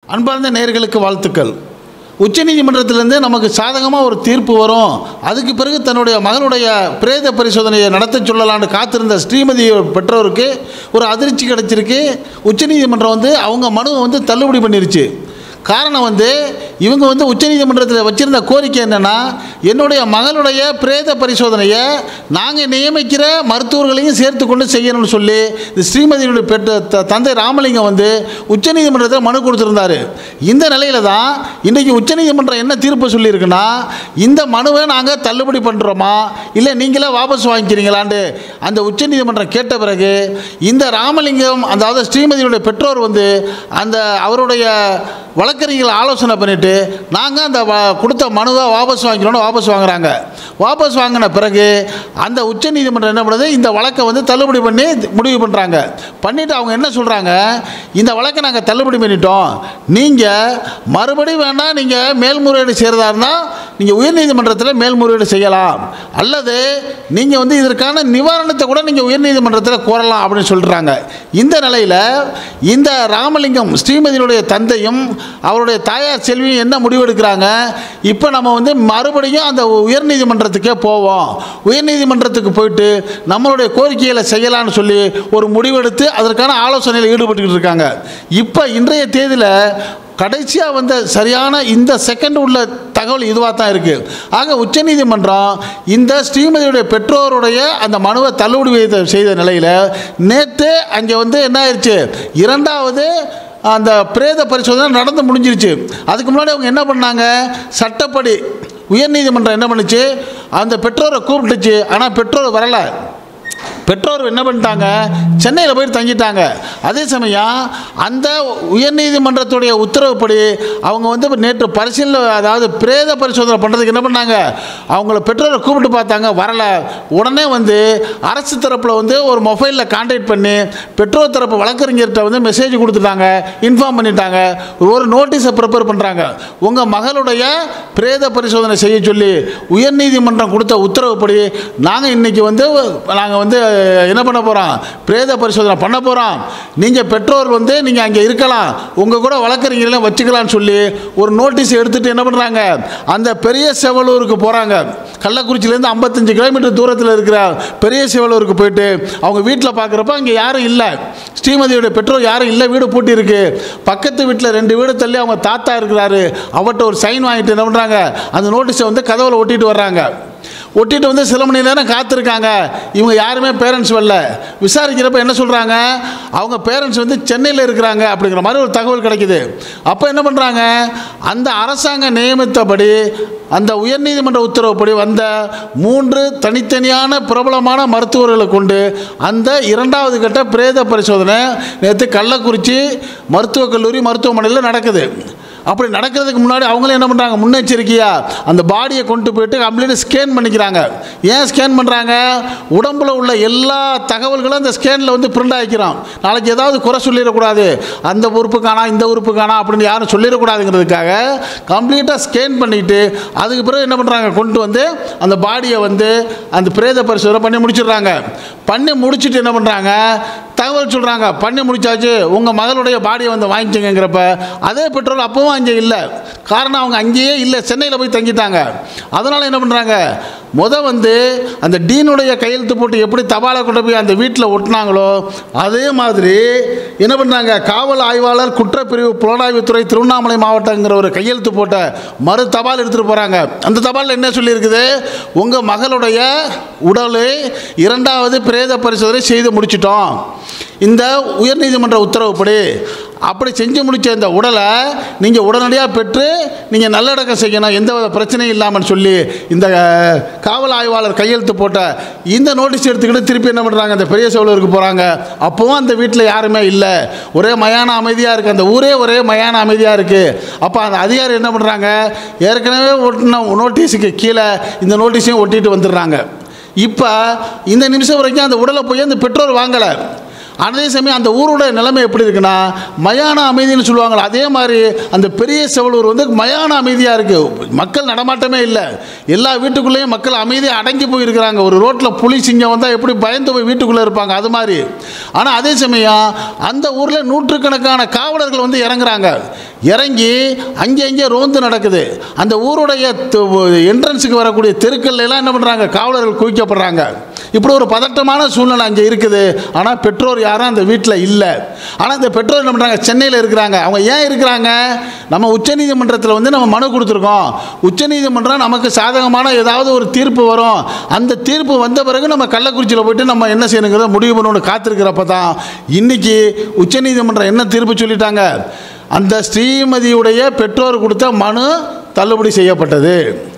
அன்பார்ந்த நேயர்களுக்கு வாழ்த்துக்கள் உச்சநீதிமன்றத்திலேருந்து நமக்கு சாதகமாக ஒரு தீர்ப்பு வரும் அதுக்கு பிறகு தன்னுடைய மகனுடைய பிரேத பரிசோதனையை நடத்த சொல்லலான்னு காத்திருந்த ஸ்ரீமதி பெற்றோருக்கு ஒரு அதிர்ச்சி கிடைச்சிருக்கு உச்சநீதிமன்றம் வந்து அவங்க மனுவை வந்து தள்ளுபடி பண்ணிருச்சு காரணம் வந்து இவங்க வந்து உச்சநீதிமன்றத்தில் வச்சிருந்த கோரிக்கை என்னென்னா என்னுடைய மகளுடைய பிரேத பரிசோதனையை நாங்கள் நியமிக்கிற மருத்துவர்களையும் சேர்த்து கொண்டு செய்யணும்னு சொல்லி இந்த ஸ்ரீமதியினுடைய பெற்ற த- தந்தை ராமலிங்கம் வந்து உச்சநீதிமன்றத்தில் மனு கொடுத்துருந்தாரு இந்த நிலையில தான் இன்றைக்கி உச்சநீதிமன்றம் என்ன தீர்ப்பு சொல்லியிருக்குன்னா இந்த மனுவை நாங்கள் தள்ளுபடி பண்ணுறோமா இல்லை நீங்களே வாபஸ் வாங்கிக்கிறீங்களான்னு அந்த உச்சநீதிமன்றம் கேட்ட பிறகு இந்த ராமலிங்கம் அதாவது ஸ்ரீமதியினுடைய பெற்றோர் வந்து அந்த அவருடைய வழக்கறிஞர்கள் ஆலோசனை பண்ணிட்டு நாங்கள் அந்த வ- கொடுத்த மனுவை வாபஸ் வாங்கிக்கணும்னு வாபஸ் வாங்குறாங்க வாபஸ் வாங்கின பிறகு அந்த உச்சநீதிமன்றம் என்ன பண்ணுது இந்த வழக்கை வந்து தள்ளுபடி பண்ணி முடிவு பண்ணுறாங்க பண்ணிவிட்டு அவங்க என்ன சொல்கிறாங்க இந்த வழக்கை நாங்கள் தள்ளுபடி பண்ணிட்டோம் நீங்கள் மறுபடியும் வேணால் நீங்கள் மேல்முறையீடு செய்கிறதா இருந்தால் நீங்கள் உயர்நீதிமன்றத்தில் மேல்முறையீடு செய்யலாம் அல்லது நீங்கள் வந்து இதற்கான நிவாரணத்தை கூட நீங்கள் உயர்நீதிமன்றத்தில் கோரலாம் அப்படின்னு சொல்கிறாங்க இந்த நிலையில் இந்த ராமலிங்கம் ஸ்ரீமதியினுடைய தந்தையும் அவருடைய தாயார் செல்வியும் என்ன முடிவெடுக்கிறாங்க இப்போ நம்ம வந்து மறுபடியும் அந்த உயர்நீதிமன்றத்துக்கே போவோம் உயர்நீதிமன்றத்துக்கு போயிட்டு நம்மளுடைய கோரிக்கைகளை செய்யலாம்னு சொல்லி ஒரு முடிவெடுத்து அதற்கான ஆலோசனையில் ஈடுபட்டுக்கிட்டு இருக்காங்க இப்போ இன்றைய தேதியில் கடைசியாக வந்த சரியான இந்த செகண்ட் உள்ள தகவல் இதுவாக தான் இருக்குது ஆக உச்சநீதிமன்றம் இந்த ஸ்ரீமதியுடைய பெற்றோருடைய அந்த மனுவை தள்ளுபடி செய்த- செய்த நிலையில் நேற்று அங்கே வந்து என்ன ஆயிடுச்சு இரண்டாவது அந்த பிரேத பரிசோதனை நடந்து முடிஞ்சிருச்சு அதுக்கு முன்னாடி அவங்க என்ன பண்ணாங்க சட்டப்படி உயர்நீதிமன்றம் என்ன பண்ணுச்சு அந்த பெற்றோரை கூப்பிட்டுச்சு ஆனால் பெற்றோர் வரலை பெற்றோர் என்ன பண்ணிட்டாங்க சென்னையில் போய் தங்கிட்டாங்க அதே சமயம் அந்த உயர்நீதிமன்றத்துடைய உத்தரவுப்படி அவங்க வந்து நேற்று பரிசீலனை அதாவது பிரேத பரிசோதனை பண்ணுறதுக்கு என்ன பண்ணாங்க அவங்கள பெற்றோரை கூப்பிட்டு பார்த்தாங்க வரல உடனே வந்து அரசு தரப்பில் வந்து ஒரு மொபைலில் கான்டாக்ட் பண்ணி பெற்றோர் தரப்பு வழக்கறிஞர்கிட்ட வந்து மெசேஜ் கொடுத்துட்டாங்க இன்ஃபார்ம் பண்ணிட்டாங்க ஒரு நோட்டீஸை ப்ரிப்பேர் பண்ணுறாங்க உங்கள் மகளுடைய பிரேத பரிசோதனை செய்ய சொல்லி உயர்நீதிமன்றம் கொடுத்த உத்தரவுப்படி நாங்கள் இன்றைக்கி வந்து நாங்கள் வந்து என்ன பண்ண போகிறோம் பிரேத பரிசோதனை பண்ண போகிறோம் நீங்கள் பெற்றோர் வந்து நீங்கள் அங்கே இருக்கலாம் உங்கள் கூட வழக்கறிஞர்களையும் வச்சுக்கலாம்னு சொல்லி ஒரு நோட்டீஸ் எடுத்துகிட்டு என்ன பண்ணுறாங்க அந்த பெரிய செவலூருக்கு போகிறாங்க கள்ளக்குறிச்சியிலேருந்து ஐம்பத்தஞ்சு கிலோமீட்டர் தூரத்தில் இருக்கிற பெரிய செவலூருக்கு போயிட்டு அவங்க வீட்டில் பார்க்குறப்ப அங்கே யாரும் இல்லை ஸ்ரீமதியோட பெற்றோர் யாரும் இல்லை வீடு பூட்டி இருக்கு பக்கத்து வீட்டில் ரெண்டு வீடு தள்ளி அவங்க தாத்தா இருக்கிறாரு அவர்கிட்ட ஒரு சைன் வாங்கிட்டு என்ன பண்ணுறாங்க அந்த நோட்டீஸை வந்து கதவுல ஒட்டிட்டு வர்றாங்க ஒட்டிட்டு வந்து சில மணி நேரம் காத்திருக்காங்க இவங்க யாருமே பேரண்ட்ஸ் வரல விசாரிக்கிறப்ப என்ன சொல்கிறாங்க அவங்க பேரண்ட்ஸ் வந்து சென்னையில் இருக்கிறாங்க அப்படிங்கிற மாதிரி ஒரு தகவல் கிடைக்குது அப்போ என்ன பண்ணுறாங்க அந்த அரசாங்க நியமித்தபடி அந்த உயர்நீதிமன்ற உத்தரவுப்படி வந்த மூன்று தனித்தனியான பிரபலமான மருத்துவர்களை கொண்டு அந்த இரண்டாவது கட்ட பிரேத பரிசோதனை நேற்று கள்ளக்குறிச்சி மருத்துவக் கல்லூரி மருத்துவமனையில் நடக்குது அப்படி நடக்கிறதுக்கு முன்னாடி அவங்களும் என்ன பண்ணுறாங்க முன்னெச்சரிக்கையா அந்த பாடியை கொண்டு போயிட்டு கம்ப்ளீட்டாக ஸ்கேன் பண்ணிக்கிறாங்க ஏன் ஸ்கேன் பண்ணுறாங்க உடம்புல உள்ள எல்லா தகவல்களும் அந்த ஸ்கேனில் வந்து பிரிண்ட் ஆகிக்கிறோம் நாளைக்கு ஏதாவது குறை சொல்லிடக்கூடாது அந்த உறுப்பு காணா இந்த உறுப்பு காணா அப்படின்னு யாரும் சொல்லிடக்கூடாதுங்கிறதுக்காக கம்ப்ளீட்டாக ஸ்கேன் பண்ணிட்டு அதுக்கு பிறகு என்ன பண்ணுறாங்க கொண்டு வந்து அந்த பாடியை வந்து அந்த பிரேத பரிசோதனை பண்ணி முடிச்சிடுறாங்க பண்ணி முடிச்சுட்டு என்ன பண்ணுறாங்க தகவல் சொல்கிறாங்க பண்ணி முடிச்சாச்சு உங்கள் மகளுடைய பாடியை வந்து வாங்கிக்கங்கிறப்ப அதே பெட்ரோல் அப்பவும் அங்கே இல்லை காரணம் அவங்க அங்கேயே இல்லை சென்னையில் போய் தங்கிட்டாங்க அதனால் என்ன பண்ணுறாங்க முத வந்து அந்த டீனுடைய கையெழுத்து போட்டு எப்படி தபாலை கொண்டு போய் அந்த வீட்டில் ஒட்டினாங்களோ அதே மாதிரி என்ன பண்ணுறாங்க காவல் ஆய்வாளர் குற்றப்பிரிவு புலனாய்வுத்துறை திருவண்ணாமலை மாவட்டங்கிற ஒரு கையெழுத்து போட்ட மறு தபால் எடுத்துகிட்டு போகிறாங்க அந்த தபாலில் என்ன சொல்லியிருக்குது உங்கள் மகளுடைய உடலை இரண்டாவது பிரேத பரிசோதனை செய்து முடிச்சிட்டோம் இந்த உயர்நீதிமன்ற உத்தரவுப்படி அப்படி செஞ்சு முடித்த இந்த உடலை நீங்கள் உடனடியாக பெற்று நீங்கள் நல்லடக்கம் செய்யணும் எந்த வித பிரச்சனையும் இல்லாமல் சொல்லி இந்த அஹ், காவல் ஆய்வாளர் கையெழுத்து போட்ட இந்த நோட்டீஸ் எடுத்துக்கிட்டு திருப்பி என்ன பண்ணுறாங்க இந்த பெரிய சோழருக்கு போகிறாங்க அப்போவும் அந்த வீட்டில் யாருமே இல்லை ஒரே மயான அமைதியாக இருக்குது அந்த ஊரே ஒரே மயான அமைதியாக இருக்குது அப்போ அந்த அதிகாரி என்ன பண்ணுறாங்க ஏற்கனவே ஒட்டின நோட்டீஸுக்கு கீழே இந்த நோட்டீஸையும் ஒட்டிட்டு வந்துடுறாங்க இப்போ இந்த நிமிஷம் வரைக்கும் அந்த உடலை போய் அந்த பெற்றோர் வாங்கலை அதே சமயம் அந்த ஊரோட நிலைமை எப்படி இருக்குன்னா மயான அமைதின்னு சொல்லுவாங்களா அதே மாதிரி அந்த பெரிய செவலூர் வந்து மயான அமைதியாக இருக்குது மக்கள் நடமாட்டமே இல்லை எல்லா வீட்டுக்குள்ளேயும் மக்கள் அமைதியாக அடங்கி போயிருக்கிறாங்க ஒரு ரோட்டில் புலி சிங்கம் வந்தால் எப்படி பயந்து போய் வீட்டுக்குள்ளே இருப்பாங்க அது மாதிரி ஆனால் அதே சமயம் அந்த ஊரில் நூற்றுக்கணக்கான காவலர்கள் வந்து இறங்குறாங்க இறங்கி அங்கே அங்கே ரோந்து நடக்குது அந்த ஊருடைய என்ட்ரன்ஸுக்கு வரக்கூடிய தெருக்கள்ல எல்லாம் என்ன பண்ணுறாங்க காவலர்கள் குவிக்கப்படுறாங்க இப்படி ஒரு பதட்டமான சூழ்நிலை அங்கே இருக்குது ஆனால் பெற்றோர் யாரும் அந்த வீட்டில் இல்லை ஆனால் இந்த பெற்றோர் என்ன பண்ணுறாங்க சென்னையில் இருக்கிறாங்க அவங்க ஏன் இருக்கிறாங்க நம்ம உச்சநீதிமன்றத்தில் வந்து நம்ம மனு கொடுத்துருக்கோம் உச்சநீதிமன்றம் நமக்கு சாதகமான ஏதாவது ஒரு தீர்ப்பு வரும் அந்த தீர்ப்பு வந்த பிறகு நம்ம கள்ளக்குறிச்சியில் போயிட்டு நம்ம என்ன செய்யணுங்கிறத முடிவு பண்ணணும்னு காத்திருக்கிறப்ப தான் இன்னைக்கு உச்சநீதிமன்றம் என்ன தீர்ப்பு சொல்லிட்டாங்க அந்த ஸ்ரீமதியுடைய பெற்றோர் கொடுத்த மனு தள்ளுபடி செய்யப்பட்டது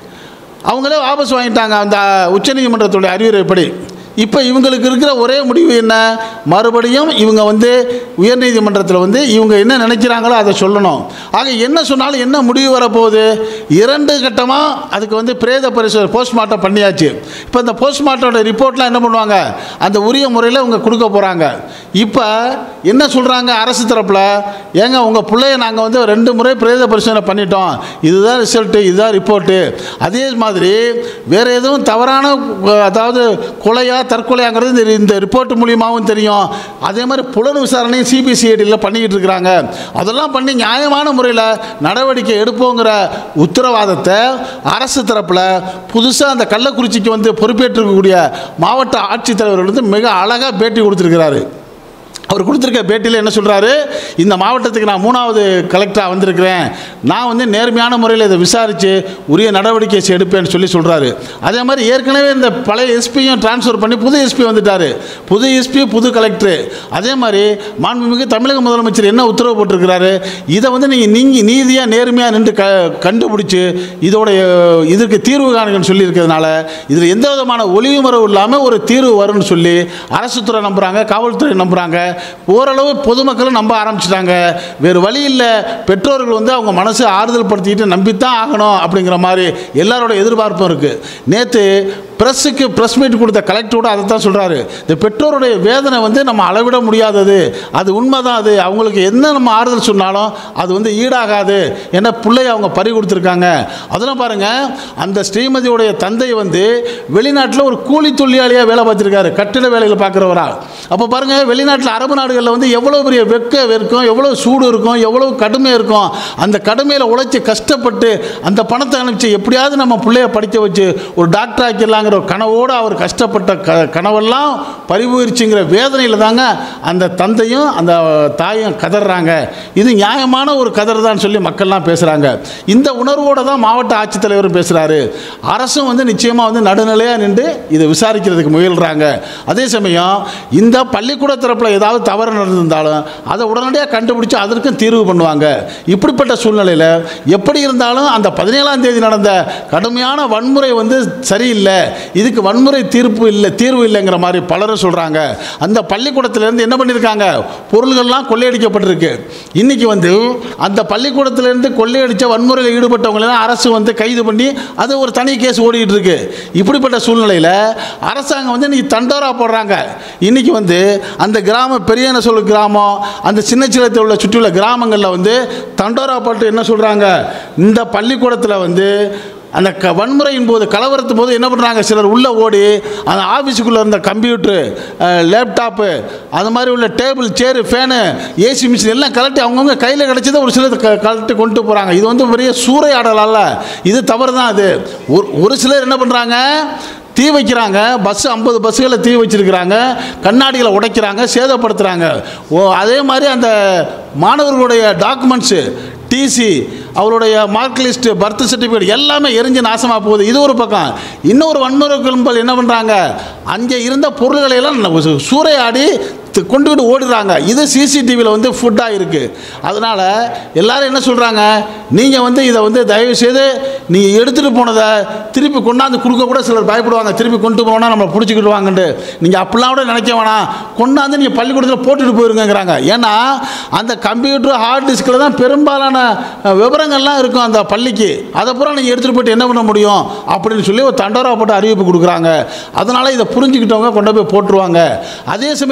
அவங்களே வாபஸ் வாங்கிட்டாங்க அந்த உச்சநீதிமன்றத்துடைய அறிவுரைப்படி இப்போ இவங்களுக்கு இருக்கிற ஒரே முடிவு என்ன மறுபடியும் இவங்க வந்து உயர்நீதிமன்றத்தில் வந்து இவங்க என்ன நினைக்கிறாங்களோ அதை சொல்லணும் ஆக என்ன சொன்னாலும் என்ன முடிவு வரப்போகுது இரண்டு கட்டமாக அதுக்கு வந்து பிரேத பரிசோதனை போஸ்ட்மார்ட்டம் பண்ணியாச்சு இப்போ இந்த போஸ்ட்மார்ட்டோட ரிப்போர்ட்லாம் என்ன பண்ணுவாங்க அந்த உரிய முறையில் இவங்க கொடுக்க போகிறாங்க இப்போ என்ன சொல்கிறாங்க அரசு தரப்பில் ஏங்க உங்கள் பிள்ளைய நாங்கள் வந்து ரெண்டு முறை பிரேத பரிசோதனை பண்ணிட்டோம் இதுதான் ரிசல்ட்டு இதுதான் ரிப்போர்ட்டு அதே மாதிரி வேறு எதுவும் தவறான அஹ், அதாவது கொலையா தற்கொலையாங்கிறது இந்த இந்த ரிப்போர்ட் மூலியமாகவும் தெரியும் அதே மாதிரி புலன் விசாரணையும் சிபிசிஐடியில் பண்ணிக்கிட்டு இருக்கிறாங்க அதெல்லாம் பண்ணி நியாயமான முறையில் நடவடிக்கை எடுப்போங்கிற உத்தரவாதத்தை அரசு தரப்பில் புதுசாக அந்த கள்ளக்குறிச்சிக்கு வந்து பொறுப்பேற்றிருக்கக்கூடிய மாவட்ட ஆட்சித்தலைவர் வந்து மிக அழகாக பேட்டி கொடுத்துருக்கிறாரு அவர் கொடுத்துருக்க பேட்டியில் என்ன சொல்கிறாரு இந்த மாவட்டத்துக்கு நான் மூணாவது கலெக்டராக வந்திருக்கிறேன் நான் வந்து நேர்மையான முறையில் இதை விசாரித்து உரிய நடவடிக்கை எடுப்பேன்னு சொல்லி சொல்கிறாரு அதே மாதிரி ஏற்கனவே இந்த பழைய எஸ்பியும் ட்ரான்ஸ்ஃபர் பண்ணி புது எஸ்பி வந்துட்டார் புது எஸ்பி புது கலெக்டர் அதே மாதிரி மாண்புமிகு தமிழக முதலமைச்சர் என்ன உத்தரவு போட்டிருக்கிறாரு இதை வந்து நீங்கள் நீங்கள் நீதியாக நேர்மையாக நின்று க கண்டுபிடிச்சி இதோடைய இதற்கு தீர்வு காணுங்கன்னு சொல்லியிருக்கிறதுனால இதில் எந்த விதமான ஒளிவு மறைவு இல்லாமல் ஒரு தீர்வு வரும்னு சொல்லி அரசு துறை நம்புகிறாங்க காவல்துறை நம்புகிறாங்க ஓரளவு பொதுமக்களும் நம்ப ஆரம்பிச்சிட்டாங்க வேறு வழி இல்லை பெற்றோர்கள் வந்து அவங்க மனசு ஆறுதல் படுத்திக்கிட்டு நம்பித்தான் ஆகணும் அப்படிங்கிற மாதிரி எல்லாரோட எதிர்பார்ப்பும் இருக்குது நேற்று ப்ரெஸ்ஸுக்கு ப்ரெஸ் மீட் கொடுத்த கலெக்டரோட அதை தான் சொல்கிறாரு இந்த பெற்றோருடைய வேதனை வந்து நம்ம அளவிட முடியாதது அது உண்மைதான் அது அவங்களுக்கு என்ன நம்ம ஆறுதல் சொன்னாலும் அது வந்து ஈடாகாது ஏன்னா பிள்ளைய அவங்க பறி கொடுத்துருக்காங்க அதெல்லாம் பாருங்கள் அந்த ஸ்ரீமதியுடைய தந்தை வந்து வெளிநாட்டில் ஒரு கூலி தொழிலாளியாக வேலை பார்த்துருக்காரு கட்டிட வேலையில் பார்க்குறவரா அப்போ பாருங்கள் வெளிநாட்டில் அரபு நாடுகளில் வந்து எவ்வளோ பெரிய வெக்க இருக்கும் எவ்வளோ சூடு இருக்கும் எவ்வளோ கடுமை இருக்கும் அந்த கடுமையில் உழைச்சி கஷ்டப்பட்டு அந்த பணத்தை அனுப்பிச்சு எப்படியாவது நம்ம பிள்ளைய படிக்க வச்சு ஒரு டாக்டர் ஆக்கிடலாங்கிற ஒரு கனவோடு அவர் கஷ்டப்பட்ட க கனவெல்லாம் பறிபோயிருச்சுங்கிற வேதனையில் தாங்க அந்த தந்தையும் அந்த தாயும் கதறாங்க இது நியாயமான ஒரு கதர் தான் சொல்லி மக்கள்லாம் பேசுகிறாங்க இந்த உணர்வோடு தான் மாவட்ட ஆட்சித்தலைவரும் பேசுகிறாரு அரசும் வந்து நிச்சயமாக வந்து நடுநிலையாக நின்று இதை விசாரிக்கிறதுக்கு முயல்கிறாங்க அதே சமயம் இந்த பள்ளிக்கூட தரப்பில் ஏதாவது தவறு நடந்திருந்தாலும் அதை உடனடியாக கண்டுபிடிச்சு அதற்கும் தீர்வு பண்ணுவாங்க இப்படிப்பட்ட சூழ்நிலையில் எப்படி இருந்தாலும் அந்த பதினேழாம் தேதி நடந்த கடுமையான வன்முறை வந்து சரியில்லை இதுக்கு வன்முறை தீர்ப்பு இல்லை தீர்வு இல்லைங்கிற மாதிரி பலரும் சொல்கிறாங்க அந்த பள்ளிக்கூடத்திலேருந்து என்ன பண்ணியிருக்காங்க பொருள்கள்லாம் கொள்ளையடிக்கப்பட்டிருக்கு இன்றைக்கி வந்து அந்த பள்ளிக்கூடத்திலேருந்து கொள்ளையடித்த வன்முறையில் ஈடுபட்டவங்களெல்லாம் அரசு வந்து கைது பண்ணி அது ஒரு தனி கேஸ் ஓடிட்டு இருக்கு இப்படிப்பட்ட சூழ்நிலையில் அரசாங்கம் வந்து இன்னைக்கு தண்டோரா போடுறாங்க இன்னைக்கு வந்து அந்த கிராம பெரியன சொல் கிராமம் அந்த சின்ன சிலத்தில் உள்ள சுற்றியுள்ள கிராமங்களில் வந்து தண்டோரா போட்டு என்ன சொல்கிறாங்க இந்த பள்ளிக்கூடத்தில் வந்து அந்த க வன்முறையின் போது கலவரத்தின் போது என்ன பண்ணுறாங்க சிலர் உள்ளே ஓடி அந்த ஆஃபீஸுக்குள்ளே இருந்த கம்ப்யூட்ரு லேப்டாப்பு அது மாதிரி உள்ள table chair fan AC machine எல்லாம் கலட்டி அவங்கவுங்க கையில் கிடச்சதை ஒரு சிலர் க கலட்டி கொண்டு போகிறாங்க இது வந்து பெரிய சூறையாடல் அல்ல இது தவறு தான் அது ஒரு ஒரு சிலர் என்ன பண்ணுறாங்க தீ வைக்கிறாங்க பஸ் ஐம்பது பஸ்ஸுகளை தீ வச்சிருக்கிறாங்க கண்ணாடிகளை உடைக்கிறாங்க சேதப்படுத்துகிறாங்க ஓ அதே மாதிரி அந்த மாணவர்களுடைய டாக்குமெண்ட்ஸு டிசி அவருடைய மார்க் லிஸ்ட்டு பர்த் சர்டிஃபிகேட் எல்லாமே எரிஞ்சு நாசமாக போகுது இது ஒரு பக்கம் இன்னொரு வன்முறை கும்பல் என்ன பண்ணுறாங்க அங்கே இருந்த பொருள்களை எல்லாம் சு- சூறையாடி து- கொண்டுகிட்டு ஓடுறாங்க இது சிசிடிவியில் வந்து ஃபுட்டாக இருக்குது அதனால் எல்லாரும் என்ன சொல்கிறாங்க நீங்கள் வந்து இதை வந்து தயவு செய்து நீங்கள் எடுத்துகிட்டு போனதை திருப்பி கொண்டாந்து கொடுக்க கூட சிலர் பயப்படுவாங்க திருப்பி கொண்டு போனால் நம்மளை பிடிச்சிக்கிடுவாங்கன்ட்டு நீங்கள் அப்படிலாம் கூட நினைக்க வேணாம் கொண்டாந்து நீங்கள் பள்ளிக்கூடத்தில் போட்டுட்டு போயிருங்கிறாங்க ஏன்னா அந்த கம்ப்யூட்டர் ஹார்ட் டிஸ்கில் தான் பெரும்பாலான அஹ், விவரங்கள்லாம் இருக்கும் அந்த பள்ளிக்கு அதை பூரா நீங்கள் எடுத்துகிட்டு போயிட்டு என்ன பண்ண முடியும் அப்படின்னு சொல்லி ஒரு தண்டோரா போட்டு அறிவிப்பு கொடுக்குறாங்க அதனால் இதை புரிஞ்சுக்கிட்டவங்க கொண்டு போய் போட்டுருவாங்க அதே சமயம் போடுற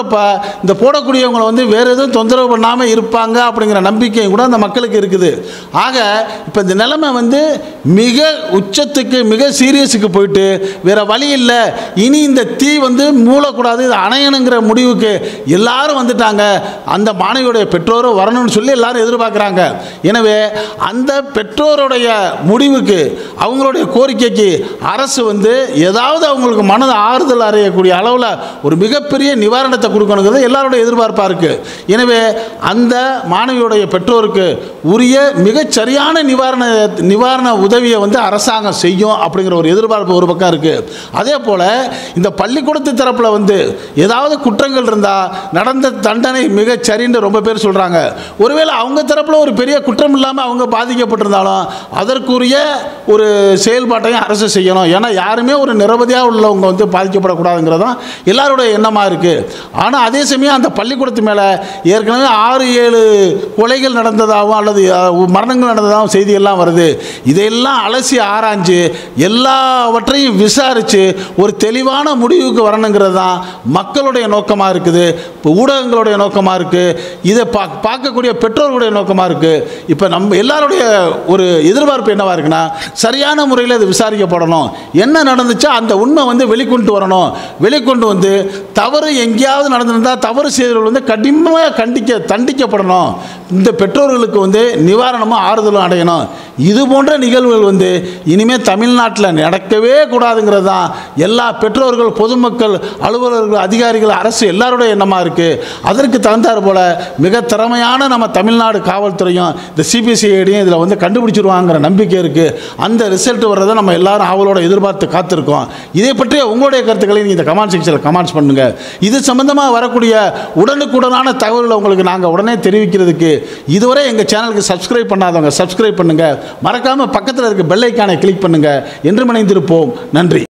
போடுறப்ப இந்த போடக்கூடியவங்களை வந்து வேறு எதுவும் தொந்தரவு பண்ணாமல் இருப்பாங்க அப்படிங்கிற நம்பிக்கையும் கூட அந்த மக்களுக்கு இருக்குது ஆக இப்போ இந்த நிலைமை வந்து மிக உச்சத்துக்கு மிக சீரியஸுக்கு போயிட்டு வேற வழி இல்லை இனி இந்த தீ வந்து மூளக்கூடாது இது அணையணுங்கிற முடிவுக்கு எல்லாரும் வந்துட்டாங்க அந்த மாணவியுடைய பெற்றோரும் வரணும்னு சொல்லி எல்லாரும் எதிர்பார்க்குறாங்க எனவே அந்த பெற்றோருடைய முடிவுக்கு அவங்களுடைய கோரிக்கைக்கு அரசு வந்து ஏதாவது அவங்களுக்கு மனது ஆறுதல் அறையக்கூடிய அளவில் ஒரு மிகப்பெரிய நிவாரணத்தை கொடுக்கணுங்கிறது எல்லாருடைய எதிர்பார்ப்பாக இருக்குது எனவே அந்த மாணவியுடைய பெற்றோருக்கு உரிய மிகச் சரியான நிவாரண நிவாரண உதவியை வந்து அரசாங்கம் செய்யும் அப்படிங்கிற ஒரு எதிர்பார்ப்பு ஒரு பக்கம் இருக்குது அதே போல் இந்த பள்ளிக்கூடத்து தரப்பில் வந்து ஏதாவது குற்றங்கள் இருந்தால் நடந்த தண்டனை மிகச் சரின்னு ரொம்ப பேர் சொல்கிறாங்க ஒருவேளை அவங்க தரப்பில் ஒரு பெரிய குற்றம் இல்லாமல் அவங்க பாதிக்கப்பட்டிருந்தாலும் அதற்குரிய ஒரு செயல்பாட்டையும் அரசு செய்யணும் ஏன்னா யாருமே ஒரு நிரவதியாக உள்ளவங்க வந்து பாதிக்கப்படக்கூடாதுங்கிறது தான் எல்லாருடைய எண்ணமாக இருக்குது ஆனால் அதே சமயம் அந்த பள்ளிக்கூடத்து மேலே ஏற்கனவே ஆறு ஏழு கொலைகள் நடந்ததாகவும் அல்லது அஹ், மரணங்கள் நடந்ததாகவும் செய்தியெல்லாம் வருது இதையெல்லாம் அலசி ஆராய்ஞ்சு எல்லாவற்றையும் விசாரித்து ஒரு தெளிவான முடிவுக்கு வரணுங்கிறது தான் மக்களுடைய நோக்கமாக இருக்குது இப்போ ஊடகங்களுடைய நோக்கமாக இருக்குது இதை பா பார்க்கக்கூடிய பெற்றோர்களுடைய நோக்கமாக இருக்குது இப்போ நம்ம எல்லாருடைய ஒரு எதிர்பார்ப்பு என்னவா இருக்குன்னா சரியான முறையில் இது விசாரிக்கப்படணும் என்ன நடந்துச்சோ அந்த உண்மை வந்து வெளிக்கொண்டு வரணும் வெளிக்கொண்டு வந்து தவறு எங்கேயாவது நடந்திருந்தால் தவறு செய்தவர்கள் வந்து கடுமையாக கண்டிக்க தண்டிக்கப்படணும் இந்த பெற்றோர்களுக்கு வந்து நிவாரணமும் ஆறுதலும் அடையணும் இது போன்ற நிகழ்வுகள் வந்து இனிமேல் தமிழ்நாட்டில் நடக்கவே கூடாதுங்கிறது தான் எல்லா பெற்றோர்கள் பொதுமக்கள் அலுவலர்கள் அதிகாரிகள் அரசு எல்லாருடைய எண்ணமாக இருக்குது அதற்கு தகுந்தாற் போல் மிக திறமையான நம்ம தமிழ்நாடு காவல்துறையும் இந்த சிபிசிஐடியும் இதில் வந்து கண்டுபிடிச்சிருவாங்கிற நம்பிக்கை இருக்குது அந்த ரிசல்ட் வர்றதை நம்ம எல்லாரும் அவளோட எதிர்பார்த்து காத்திருக்கோம் இதை பற்றிய உங்களுடைய கருத்துக்களை நீங்கள் இந்த கமெண்ட் செக்ஷனில் கமெண்ட்ஸ் பண்ணுங்கள் இது சம்பந்தமாக வரக்கூடிய உடனுக்குடனான தகவல்களை உங்களுக்கு நாங்கள் உடனே தெரிவிக்கிறதுக்கு இதுவரை எங்கள் சேனலுக்கு சப்ஸ்கிரைப் பண்ணாதவங்க சப்ஸ்கிரைப் பண்ணுங்கள் மறக்காமல் பக்கத்தில் இருக்க பெல் ஐக்கானை கிளிக் பண்ணுங்கள் என்று இணைந்திருப்போம் நன்றி